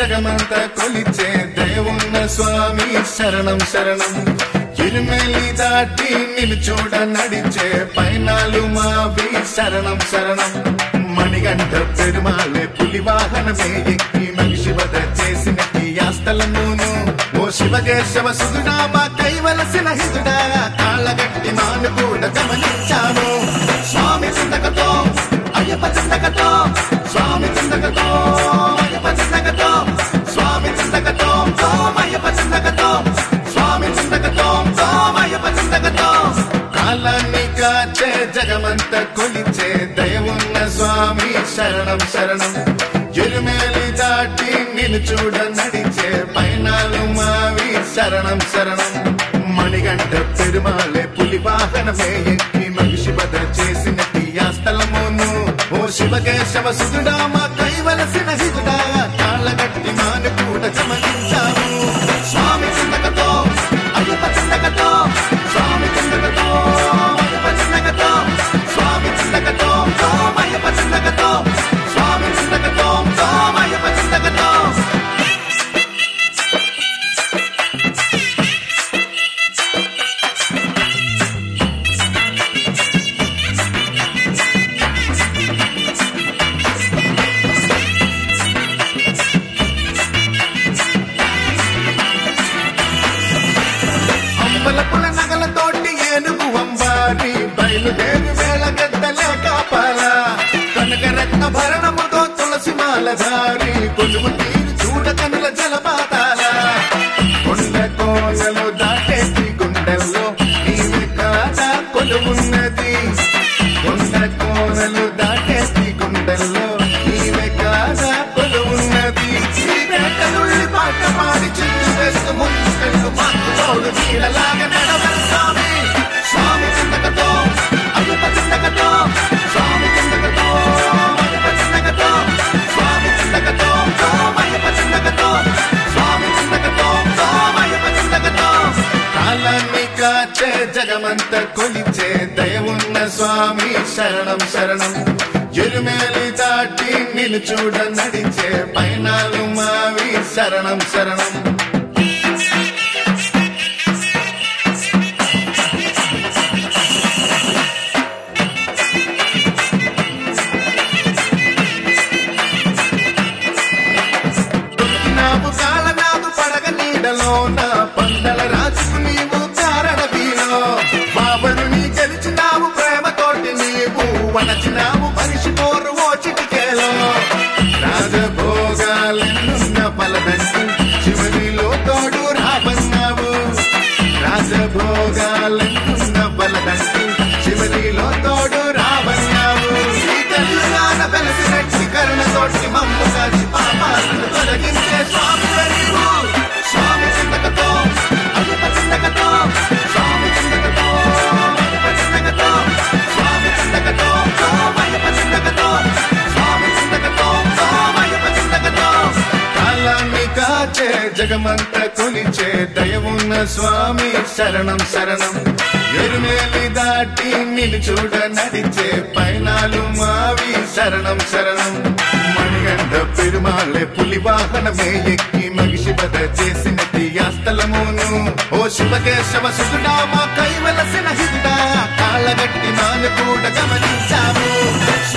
జగమంతా కొలిచే దేవున్న స్వామి శరణం శరణం ఇరుమెలి దాటి నిలుచూడ నడిచే పైనాలు మావి శరణం శరణం మణిగంట పెరుమాలే పులి వాహనమే ఎక్కి మనిషి వద చేసిన ఈ ఆస్తలమును ఓ శివకేశవ సుదుడా మా కైవలసిన హితుడా కాళ్ళగట్టి మాను కూడా గమనించాము స్వామి చింతకతో అయ్యప్ప చింతకతో స్వామి చింతకతో అయ్యప్ప చింతకతో స్వామి చింతకతో ఓం అయ్యప్ప చింతకతో స్వామి చింతకతో ఓం అయ్యప్ప చింతకతో కాలాన్ని కాచే జగమంత కొలిచే దయవున్న స్వామి శరణం శరణం ఎరుమేలి దాటి నిలుచూడ నడిచే పైనాలు మావి శరణం శరణం మణిగంట పెరుమాలే పులి వాహనమే ఎక్కి మనిషి బద చేసిన స్థలమును ఓ శివకేశవ సుదుడా మా కైవలసిన హితుడా కాళ్ళగట్టి మాను కూడా గమనించాము స్వామి చింతకతో అయ్యప్ప చింతకతో స్వామి చింతకతో అయ్యప్ప చింతకతో స్వామి చింతకతో ఓం అయ్యప్ప చింతకతో స్వామి చింతకతో ఓం అయ్యప్ప చింతకతో అంబలపుల నగలతోటి ఏనుగు అంబారి బయలుదేరి వేళ గద్దలే కాపాల కనకరత్న భరణముతో తులసి మాలధారి కొలువు తీరు చూడ కనుల జలపాతాల కొండ కోనలు దాటేసి గుండెల్లో నీవి కాదా కొలువున్నది కొండ కోనలు దాటేసి గుండెల్లో నీవే కాదా కొలువున్నది ఈ వేటలుళ్ళి పాట పాడి చిందు వేస్తూ ముందు కళ్ళు మాకు తోడు నీడలాగా నడవరు స్వామి స్వామి చింతకతో అయ్యప్ప చింతకతో స్వామి చింతకతో అయ్యప్ప చింతకతో స్వామి చింతకతో ఓం అయ్యప్ప చింతకతో స్వామి చింతకతో ఓం అయ్యప్ప చింతకతో కాలాన్ని కాచే జగమంత కొలిచే దయవున్న స్వామి శరణం శరణం ఎరుమేలి దాటి నిలుచూడ నడిచే పైనాలు మావి శరణం శరణం నావు కాలనాదు పడగ నీడలోన పందల రాజుకు నీవు కారణవీలో బాబరుని గెలిచినావు ప్రేమతోటి నీవు వనచినావు మనిషి కోరు ఓ చిటికేలో రాజభోగాలెన్నున్న పలదండి చివరిలో తోడు రాబన్నావు రాజభోగాలెన్నున్న పలదండి చివరిలో తోడు రాబన్నావు ఈ తెలంగాణ వెలసినట్టి కరుణతోటి మమ్ము కాచి పాపాలను తొలగించే స్వామి నీవు స్వామి చింతకతో అయ్యప్ప చింతకతో స్వామి చింతకతో అయ్యప్ప చింతకతో స్వామి చింతకతో ఓం అయ్యప్ప చింతకతో స్వామి చింతకతో ఓం అయ్యప్ప చింతకతో కాలాన్ని కాచే జగమంత కొలిచే దయవున్న స్వామి శరణం శరణం ఎరుమేలి దాటి నిలుచూడ నడిచే పైనాలు మావి శరణం శరణం మణిగండ పెరుమాళే పులి వాహనమే ఎక్కి మగిషి బద చేసిన స్థలమును ఓ శివకేశవ సుతుడా మా కైవలసిన హితుడా కాళ్ళగట్టి నాను కూడా గమనించాము